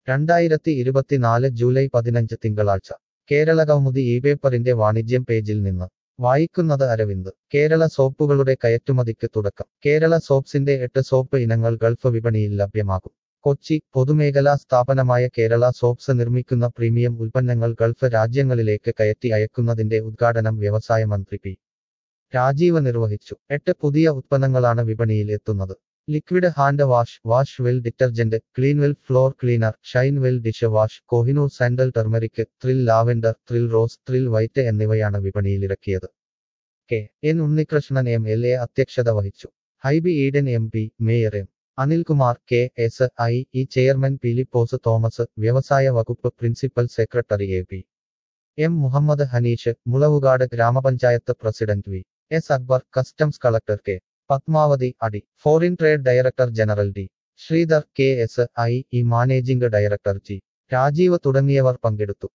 രണ്ടായിരത്തി ഇരുപത്തിനാല് ജൂലൈ പതിനഞ്ച് തിങ്കളാഴ്ച കേരള കൗമുദി ഈ പേപ്പറിന്റെ വാണിജ്യം പേജിൽ നിന്ന് വായിക്കുന്നത് അരവിന്ദ് കേരള സോപ്പുകളുടെ കയറ്റുമതിക്ക് തുടക്കം കേരള സോപ്സിന്റെ എട്ട് സോപ്പ് ഇനങ്ങൾ ഗൾഫ് വിപണിയിൽ ലഭ്യമാകും കൊച്ചി പൊതുമേഖലാ സ്ഥാപനമായ കേരള സോപ്സ് നിർമ്മിക്കുന്ന പ്രീമിയം ഉൽപ്പന്നങ്ങൾ ഗൾഫ് രാജ്യങ്ങളിലേക്ക് കയറ്റി അയക്കുന്നതിന്റെ ഉദ്ഘാടനം വ്യവസായ മന്ത്രി പി രാജീവ് നിർവഹിച്ചു എട്ട് പുതിയ ഉത്പന്നങ്ങളാണ് വിപണിയിൽ എത്തുന്നത് liquid hand wash wash well detergent cleanwell floor cleaner shine well dish wash Kohinoor sandal turmeric thrill lavender thrill rose thrill white എന്നിവയാണ് വിപണിയിലിറക്കിയത് K N Unnikrishnan M L A അധ്യക്ഷത വഹിച്ചു Hibi Eden M P mayor M Anilkumar K S I E chairman Philipose Thomas വ്യവസായ വകുപ്പ് principal secretary A P M Muhammad Hanish Mulavukad ഗ്രാമപഞ്ചായത്ത് president V S Akbar customs collector K Padmavathi അടി foreign trade director general D Sreedhar K S I E managing director G Rajeev തുടങ്ങിയവർ പങ്കെടുത്തു